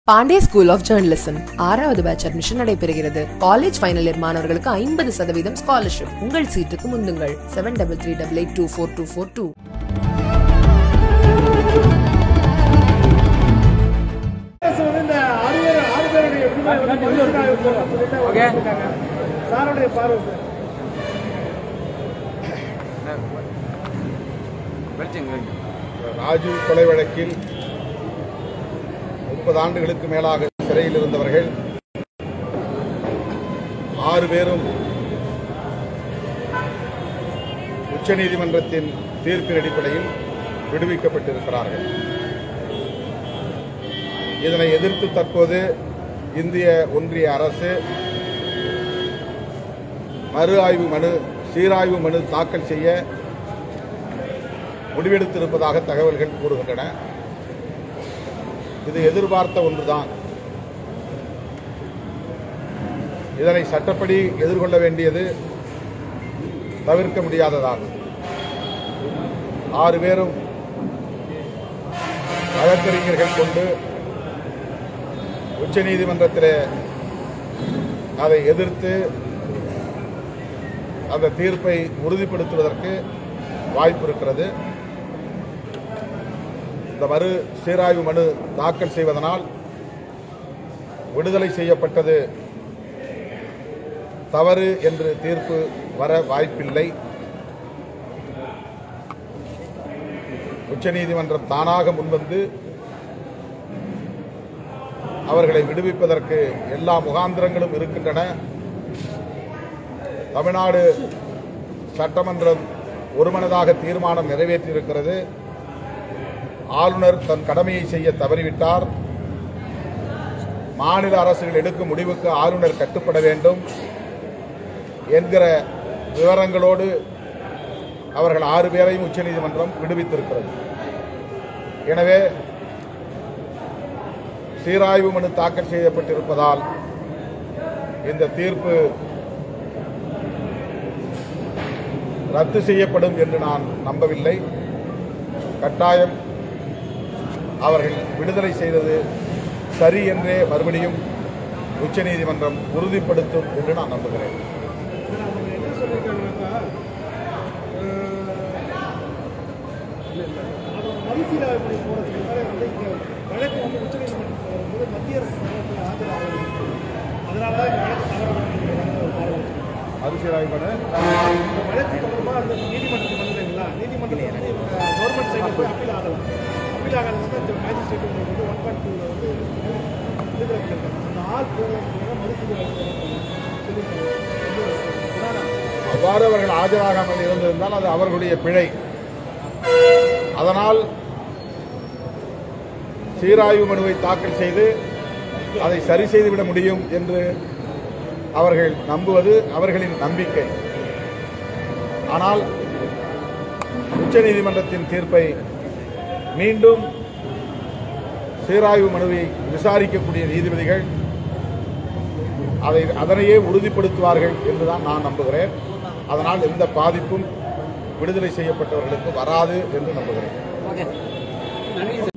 Pandey school of journalism ஆறாவது batch admission நடைபெறுகிறது college final year மாணவர்களுக்கு ஐம்பது சதவீதம் ஸ்காலர்ஷிப் உங்கள் சீட்டுக்கு முந்துங்கள் seven double three double eight two four two four two அரசு வந்து இந்த ஆறு பேர் ஆறு பேருடைய விடுதலை வந்து மனுஷனாக இருக்கணும் சொல்லிட்டு அவங்க இருக்காங்க. சாருடைய பார்வை சார் ராஜீவ் கொலை வழக்கில் முப்பது ஆண்டுகளுக்கு மேலாக சிறையில் இருந்தவர்கள் ஆறு பேரும் உச்சநீதிமன்றத்தின் தீர்ப்பின் அடிப்படையில் விடுவிக்கப்பட்டிருக்கிறார்கள் இதனை எதிர்த்து தற்போது இந்திய ஒன்றிய அரசு மறு ஆய்வு மனு சீராய்வு மனு தாக்கல் செய்ய முடிவெடுத்திருப்பதாக தகவல்கள் கூறுகின்றன இது எதிர்பார்த்த ஒன்றுதான் இதனை சட்டப்படி எதிர்கொள்ள வேண்டியது தவிர்க்க முடியாததாகும் ஆறு பேரும் வழக்கறிஞர்கள் கொண்டு உச்சநீதிமன்றத்திலே அதை எதிர்த்து அந்த தீர்ப்பை உறுதிப்படுத்துவதற்கு வாய்ப்பு இருக்கிறது இந்த மறு சீராய்வு மனு தாக்கல் செய்வதனால் விடுதலை செய்யப்பட்டது தவறு என்று தீர்ப்பு வர வாய்ப்பில்லை உச்சநீதிமன்றம் தானாக முன்வந்து அவர்களை விடுவிப்பதற்கு எல்லா முகாந்திரங்களும் இருக்கின்றன தமிழ்நாடு சட்டமன்றம் ஒருமனதாக தீர்மானம் நிறைவேற்றியிருக்கிறது ஆளுநர் தன் கடமையை செய்ய தவறிவிட்டார் மாநில அரசுகள் எடுக்கும் முடிவுக்கு ஆளுநர் கட்டுப்பட வேண்டும் என்கிற விவரங்களோடு அவர்கள் ஆறு பேரையும் உச்சநீதிமன்றம் விடுவித்திருக்கிறது எனவே சீராய்வு மனு தாக்கல் செய்யப்பட்டிருப்பதால் இந்த தீர்ப்பு ரத்து செய்யப்படும் என்று நான் நம்பவில்லை கட்டாயம் அவர்கள் விடுதலை செய்தது சரி என்றே மறுபடியும் உச்சநீதிமன்றம் உறுதிப்படுத்தும் என்று நான் நம்புகிறேன் சார் அவங்க என்ன சொல்லியிருக்காங்கன்னாக்கா அதோட மறுசீராய்வு போகிறதுக்கு முன்னாடி வந்து இங்கே வழக்கு வந்து உச்சநீதிமன்றத்தில் வரும்போது மத்திய அரசு சமூகத்தில் ஆஜராக அதனால தான் இந்த வழக்கு தவறாக ஒரு பார்வை மறுசீராய்வு மனு இந்த வழக்கு தொடர்பாக அந்த நீதிமன்றத்துக்கு வந்து இல்லைங்களா நீதிமன்றத்தில் வந்து இவங்க கவர்மெண்ட் சைடில் போய் அப்பீல் ஆகலாம் அப்பீல் ஆகாத வந்து இந்த மேஜிஸ்ட்ரேட் உங்களுக்கு வந்து ஒன் பாயிண்ட் டூவில் வந்து விடுதலை பண்ணிருக்காங்க அந்த ஆள் போகிறதுக்கு மறுசீராய்வு சொல்லியிருக்காங்க அவ்வாறு அவர்கள் ஆஜராகாமல் இருந்திருந்தால் அது அவர்களுடைய பிழை அதனால் சீராய்வு மனுவை தாக்கல் செய்து அதை சரி செய்துவிட முடியும் என்று அவர்கள் நம்புவது அவர்களின் நம்பிக்கை ஆனால் உச்சநீதிமன்றத்தின் தீர்ப்பை மீண்டும் சீராய்வு மனுவை விசாரிக்கக்கூடிய நீதிபதிகள் அதை அதனையே உறுதிப்படுத்துவார்கள் என்றுதான் நான் நம்புகிறேன் அதனால் எந்த பாதிப்பும் விடுதலை செய்யப்பட்டவர்களுக்கு வராது என்று நம்புகிறேன்